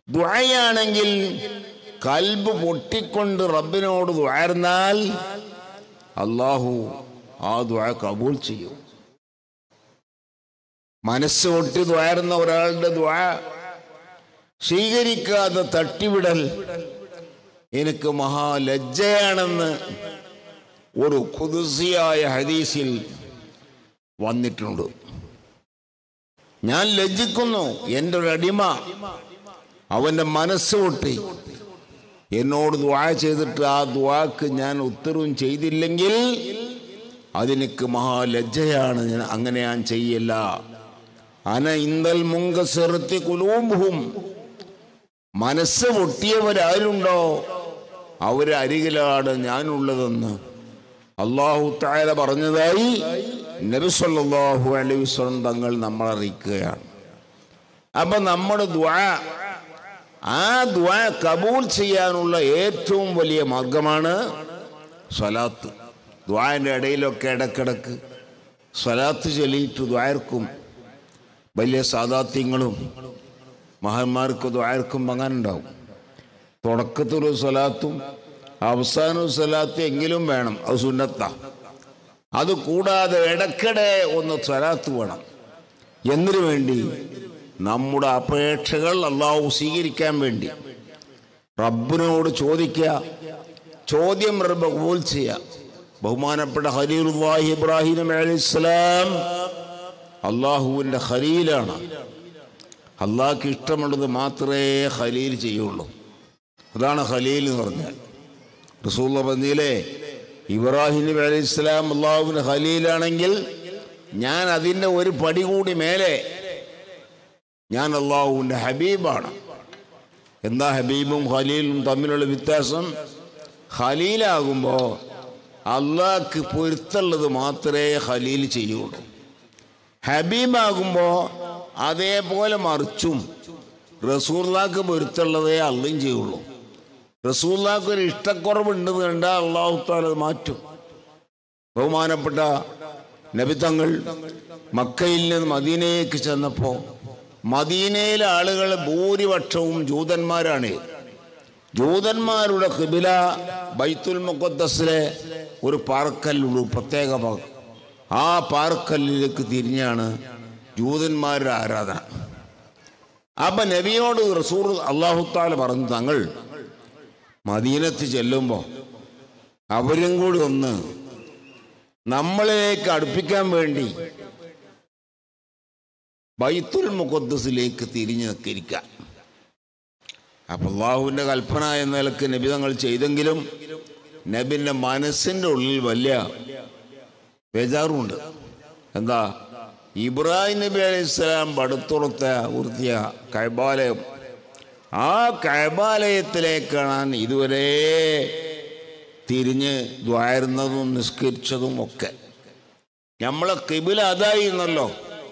ദുആയാണെങ്കിൽ കൽബ് പൊട്ടിക്കൊണ്ട് റബ്ബിനോട് ദുആർന്നാൽ അള്ളാഹു ആ ദുആ കബൂൽ ചെയ്യും മനസ്സ് പൊട്ടി ദ്വാരുന്ന ഒരാളുടെ ദ്വാ സ്വീകരിക്കാതെ തട്ടിവിടൽ എനിക്ക് മഹാലജ്ജയാണെന്ന് ഒരു കുതിസിയായ ഹദീസിൽ വന്നിട്ടുണ്ട് ഞാൻ ലജ്ജിക്കുന്നു എൻ്റെ ഒരു അടിമ അവൻ്റെ മനസ്സ് പൊട്ടി എന്നോട് ദ്വാ ചെയ്തിട്ട് ആ ദ്വാക്ക് ഞാൻ ഉത്തരവും ചെയ്തില്ലെങ്കിൽ അതെനിക്ക് മഹാലജ്ജയാണ് ഞാൻ അങ്ങനെ ഞാൻ ചെയ്യില്ല അന ഇന്ദൽ മുങ്കസിറത്തി കുലൂമ്പും മനസ്സ് പൊട്ടിയവരാരുണ്ടോ അവരെ അരികിലാണ് ഞാനുള്ളതെന്ന് അള്ളാഹു താര പറഞ്ഞതായി നബി സല്ലല്ലാഹു അലൈഹി വസല്ലം തങ്ങൾ നമ്മൾ അറിയിക്കുകയാണ് അപ്പൊ നമ്മുടെ ദ്വാ ആ ദ്വാ കബൂൽ ചെയ്യാനുള്ള ഏറ്റവും വലിയ മാർഗമാണ് സ്വലാത്ത് ദ്വാന്റെ ഇടയിലൊക്കെ ഇടക്കിടക്ക് സ്വലാത്ത് ചൊല്ലിയിട്ട് ദ്വാർക്കും വലിയ സാദാത്യങ്ങളും മഹാന്മാർക്ക് ദ്വാർക്കും അങ്ങനെ ഉണ്ടാവും തുടക്കത്തിൽ ഒരു സ്വലാത്തും അവസാനവും സ്വലാത്തും എങ്കിലും വേണം അത് സുന്നത്ത അത് കൂടാതെ ഇടയ്ക്കിടെ ഒന്ന് സ്വലാത്ത് വേണം എന്തിനു വേണ്ടി നമ്മുടെ അപേക്ഷകൾ അള്ളാഹു സ്വീകരിക്കാൻ വേണ്ടി റബ്ബിനോട് ചോദിക്കുക ചോദ്യം റബ്ബ് കബൂൽ ചെയ്യുക ബഹുമാനപ്പെട്ട ഖലീലുല്ലാഹി ഇബ്രാഹിം അലൈഹി ഇസ്ലാം അള്ളാഹുവിൻ്റെ ഖലീലാണ് അള്ളാഹ്ക്ക് ഇഷ്ടമുള്ളത് മാത്രമേ ഖലീൽ ചെയ്യുള്ളൂ അതാണ് ഖലീൽ എന്ന് പറഞ്ഞാൽ റസൂള്ള പറഞ്ഞില്ലേ ഇബ്രാഹിം നബി അലൈഹി ഇസ്ലാം അള്ളാഹുവിൻ്റെ ഖലീലാണെങ്കിൽ ഞാൻ അതിൻ്റെ ഒരു പടി കൂടി മേലെ ഞാൻ അള്ളാഹുവിൻ്റെ ഹബീബാണ് എന്താ ഹബീബും ഖലീലും തമ്മിലുള്ള വ്യത്യാസം ഖലീലാകുമ്പോൾ അള്ളാഹ്ക്ക് പൊരുത്തുള്ളത് മാത്രമേ ഖലീൽ ചെയ്യുള്ളൂ ഹബീബാകുമ്പോൾ അതേപോലെ മറിച്ചും റസൂർലാക്ക് പൊരുത്തുള്ളതേ അള്ളും ചെയ്യുള്ളൂ റസൂർലാക്ക് ഒരു ഇഷ്ടക്കുറവുണ്ടെന്ന് കണ്ടാൽ അള്ളാഹു താല അത് മാറ്റും ബഹുമാനപ്പെട്ട നബിത്തങ്ങൾ മക്കയിൽ നിന്ന് മദീനയിലേക്ക് ചെന്നപ്പോൾ മദീനയിലെ ആളുകൾ ഭൂരിപക്ഷവും ജൂതന്മാരാണ് ജൂതന്മാരുടെ കിബില ബൈത്തുൽ മുഖദ്ദസിലെ ഒരു പാറക്കല്ലുള്ളൂ പ്രത്യേക ഭാഗം ആ പാറക്കല്ലിലേക്ക് തിരിഞ്ഞാണ് ജൂതന്മാരുടെ ആരാധന അപ്പൊ നബിയോട് റസൂർ അള്ളാഹുത്താല പറഞ്ഞു തങ്ങൾ മദീനത്ത് ചെല്ലുമ്പോൾ അവരും കൂടി ഒന്ന് നമ്മളിലേക്ക് അടുപ്പിക്കാൻ വേണ്ടി ബൈത്തുൽ മുഖദ്സിലേക്ക് തിരിഞ്ഞു നിൽക്കരിക്കാം അപ്പൊ അള്ളാഹുവിൻ്റെ കൽപ്പന എന്ന നിലക്ക് നബി തങ്ങൾ ചെയ്തെങ്കിലും നബിൻ്റെ മനസ്സിൻ്റെ ഉള്ളിൽ വലിയ ബേജാറുമുണ്ട് എന്താ ഇബ്രാഹിം നബി അലൈഹി സ്വലാം പടുത്തുറത്ത ഉർത്തിയ കൈബാലയം ആ കൈബാലയത്തിലേക്കാണ് ഇതുവരെ തിരിഞ്ഞ് ദ്വാരുന്നതും നിസ്കരിച്ചതും ഒക്കെ നമ്മളെ കിബില അതായിരുന്നല്ലോ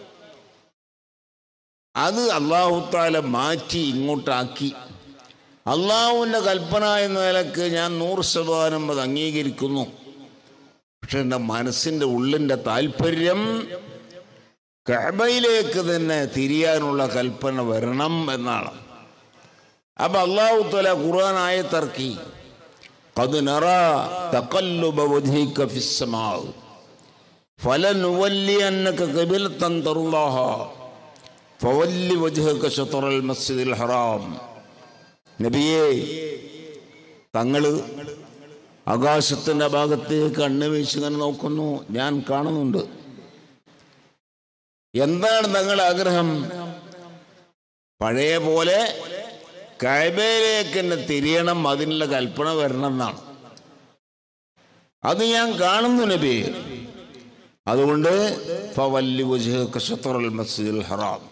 അത് അള്ളാഹുത്താല മാറ്റി ഇങ്ങോട്ടാക്കി അള്ളാഹുവിൻ്റെ കൽപ്പന എന്ന നിലക്ക് ഞാൻ നൂറ് ശതമാനം അത് അംഗീകരിക്കുന്നു പക്ഷെ എൻ്റെ മനസ്സിൻ്റെ ഉള്ളിൻ്റെ താല്പര്യം കഅബയിലേക്ക് തന്നെ തിരിയാനുള്ള കൽപ്പന വരണം എന്നാണ് അപ്പൊ അള്ളാഹുത്തല ഖുർആൻ ആയത്തിറക്കി قد نرى تقلب وجهك في السماء فلنولينك قبلة ترضاها فول وجهك شطر المسجد الحرام നബിയെ തങ്ങള് ആകാശത്തിന്റെ ഭാഗത്തേക്ക് കണ്ണുവീശ് ഇങ്ങനെ നോക്കുന്നു ഞാൻ കാണുന്നുണ്ട് എന്താണ് തങ്ങളുടെ ആഗ്രഹം പഴയ പോലെ കൈബയിലേക്ക് തന്നെ തിരിയണം അതിനുള്ള കൽപ്പന വരണം എന്നാണ് അത് ഞാൻ കാണുന്നു നബി അതുകൊണ്ട് ഫവല്ലി വജ്ഹക ശത്റുൽ മസ്ജിദുൽ ഹറാം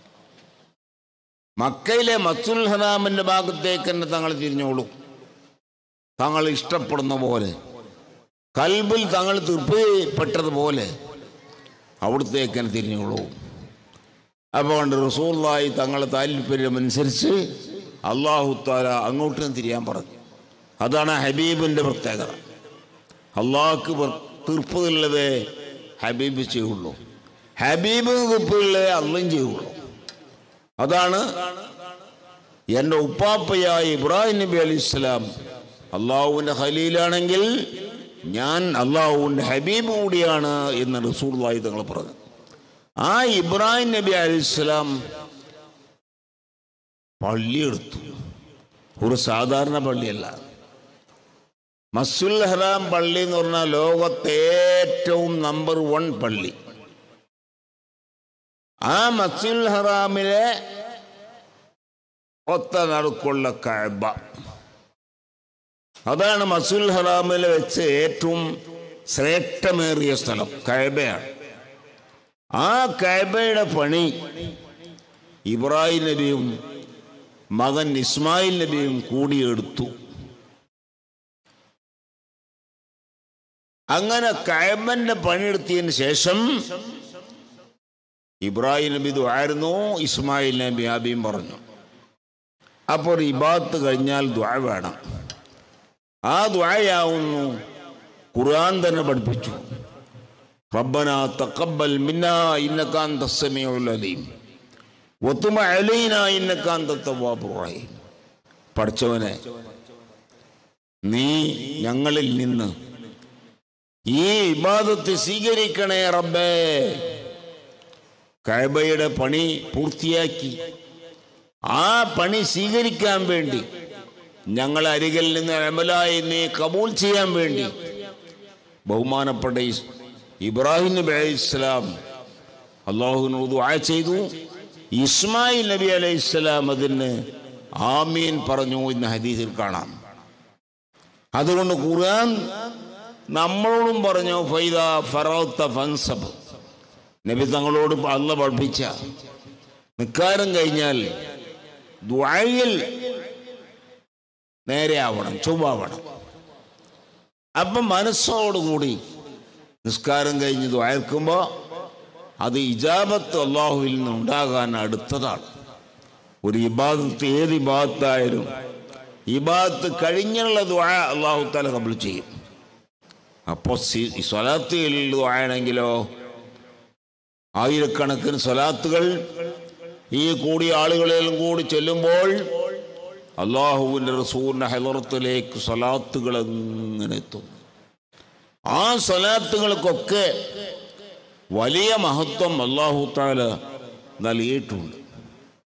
മക്കയിലെ മസ്ജിദുൽ ഹറാമിന്റെ ഭാഗത്തേക്ക് തന്നെ തങ്ങൾ തിരിഞ്ഞോളൂ തങ്ങൾ ഇഷ്ടപ്പെടുന്ന പോലെ കൽബിൽ തങ്ങൾ തൃപ്തിപ്പെട്ടതുപോലെ അവിടത്തേക്ക് തന്നെ തിരിഞ്ഞോളൂ അപ്പോൾ കൊണ്ട് റസൂള്ളായി തങ്ങളെ താല്പര്യമനുസരിച്ച് അള്ളാഹു താല അങ്ങോട്ടും തിരിയാൻ പറഞ്ഞു അതാണ് ഹബീബിൻ്റെ പ്രത്യേകത അള്ളാഹ്ക്ക് തീർപ്പുള്ളതേ ഹബീബ് ചെയ്യുള്ളൂ ഹബീബ് തീർപ്പുള്ളതേ അള്ളും ചെയ്യുള്ളൂ അതാണ് എൻ്റെ ഉപ്പാപ്പയായ ഇബ്രാഹിം നബി അലൈഹി ഇസ്ലാം അള്ളാഹുവിൻ്റെ ഖലീലാണെങ്കിൽ ഞാൻ അള്ളാഹുവിൻ്റെ ഹബീബ് കൂടിയാണ് എന്ന് റസൂർലായി തങ്ങൾ പറഞ്ഞു ആ ഇബ്രാഹിം നബി അലൈഹി ഇസ്ലാം പള്ളിയെടുത്തു ഒരു സാധാരണ പള്ളിയല്ല മസ്സുൽ ഹറാം പള്ളി എന്ന് പറഞ്ഞാൽ ലോകത്തെ ഏറ്റവും നമ്പർ വൺ പള്ളി ആ മസ്സുൽ ഹറാമിലെ ഒത്ത നടുക്കുള്ള കഅബ അതാണ് മസുൽ ഹറാമിൽ വെച്ച് ഏറ്റവും ശ്രേഷ്ഠമേറിയ സ്ഥലം കഅബയാണ് ആ കഅബയുടെ പണി ഇബ്രാഹിം നബിയും മകൻ ഇസ്മായിൽ നബിയും കൂടിയെടുത്തു അങ്ങനെ കഅബന്റെ പണിയെടുത്തതിന് ശേഷം ഇബ്രാഹിം നബി ദുആയിരുന്നു ഇസ്മായിൽ നബി ആബിയും പറഞ്ഞു അപ്പോൾ ഒരു ഇബാത്ത് കഴിഞ്ഞാൽ ദ്വാ വേണം ആ ദ്വായാവുന്നു ഖുർആൻ തന്നെ പഠിപ്പിച്ചു റബ്ബന തഖബ്ബൽ മിന്നാ ഇന്നക അന്ത സമീഉൽ അലീം വതുമ അലൈനാ ഇന്നക അന്ത തവ്വാബുർ റഹീം പഠിച്ചവനെ നീ ഞങ്ങളിൽ നിന്ന് ഈ ഇബാദത്ത് സ്വീകരിക്കണേ റബ്ബേ കഅബയുടെ പണി പൂർത്തിയാക്കി ആ പണി സ്വീകരിക്കാൻ വേണ്ടി ഞങ്ങൾ അരികിൽ നിന്ന് അമലായി നീ കബൂൽ ചെയ്യാൻ വേണ്ടി ബഹുമാനപ്പെട്ട ഇസ്- ഇബ്രാഹിം നബി അലൈഹി ഇസ്ലാം അള്ളാഹുവിനോട് ദുആ ചെയ്തു ഇസ്മായിൽ നബി അലൈഹി ഇസ്ലാം അതിന് ആമീൻ പറഞ്ഞു എന്ന് ഹദീസിൽ കാണാം അതുകൊണ്ട് ഖുർആൻ നമ്മളോടും പറഞ്ഞു ഫൈദ ഫറോത്ത ഫൻസബ് നബി തങ്ങളോട് അല്ല പഠിപ്പിച്ച നിക്കാരം കഴിഞ്ഞാൽ ദ്വായിൽ നേരെയാവണം ചൊവ്വാവണം അപ്പം മനസ്സോടുകൂടി നിസ്കാരം കഴിഞ്ഞ് ദ്വായക്കുമ്പോൾ അത് ഇജാബത്ത് അള്ളാഹുവിൽ നിന്ന് ഉണ്ടാകാൻ അടുത്തതാണ് ഒരു ഇബാദത്ത് ഏത് ഇബാദത്തായാലും ഇബാദത്ത് കഴിഞ്ഞുള്ള ദ്വായ അള്ളാഹു താല കബിൾ ചെയ്യും അപ്പോൾ സ്വലാത്തിൽ ദ്വായാണെങ്കിലോ ആയിരക്കണക്കിന് സ്വലാത്തുകൾ ഈ കൂടിയ ആളുകളെല്ലാം കൂടി ചെല്ലുമ്പോൾ അള്ളാഹുവിൻ്റെ റസൂറിൻ്റെ ഹെലറത്തിലേക്ക് സ്വലാത്തുകൾ എങ്ങനെ എത്തുന്നു ആ സ്വലാത്തുകൾക്കൊക്കെ വലിയ മഹത്വം അള്ളാഹു താല നൽകിയിട്ടുണ്ട്